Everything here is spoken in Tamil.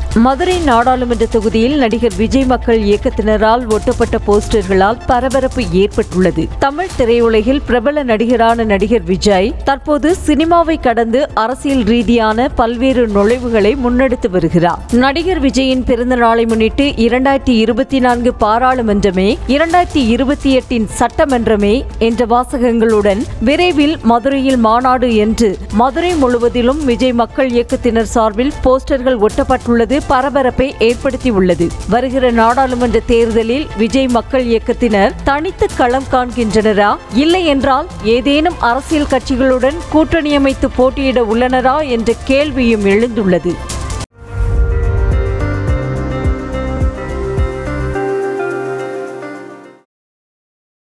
மதுரை நாடாளுமன்ற தொகுதியில் நடிகர் விஜய் மக்கள் இயக்கத்தினரால் ஒட்டப்பட்ட போஸ்டர்களால் பரபரப்பு ஏற்பட்டுள்ளது தமிழ் திரையுலகில் பிரபல நடிகரான நடிகர் விஜய் தற்போது சினிமாவை கடந்து அரசியல் ரீதியான பல்வேறு நுழைவுகளை முன்னெடுத்து வருகிறார் நடிகர் விஜயின் பிறந்த நாளை முன்னிட்டு இரண்டாயிரத்தி இருபத்தி நான்கு பாராளுமன்றமே இரண்டாயிரத்தி இருபத்தி எட்டின் சட்டமன்றமே என்ற வாசகங்களுடன் விரைவில் மதுரையில் மாநாடு என்று மதுரை முழுவதிலும் விஜய் மக்கள் இயக்கத்தினர் சார்பில் போஸ்டர்கள் ஒட்டப்பட்டுள்ளது பரபரப்பை ஏற்படுத்தியுள்ளது வருகிற நாடாளுமன்ற தேர்தலில் விஜய் மக்கள் இயக்கத்தினர் தனித்து களம் காண்கின்றனரா இல்லை என்றால் ஏதேனும் அரசியல் கட்சிகளுடன் கூட்டணி அமைத்து போட்டியிட உள்ளனரா என்ற கேள்வியும் எழுந்துள்ளது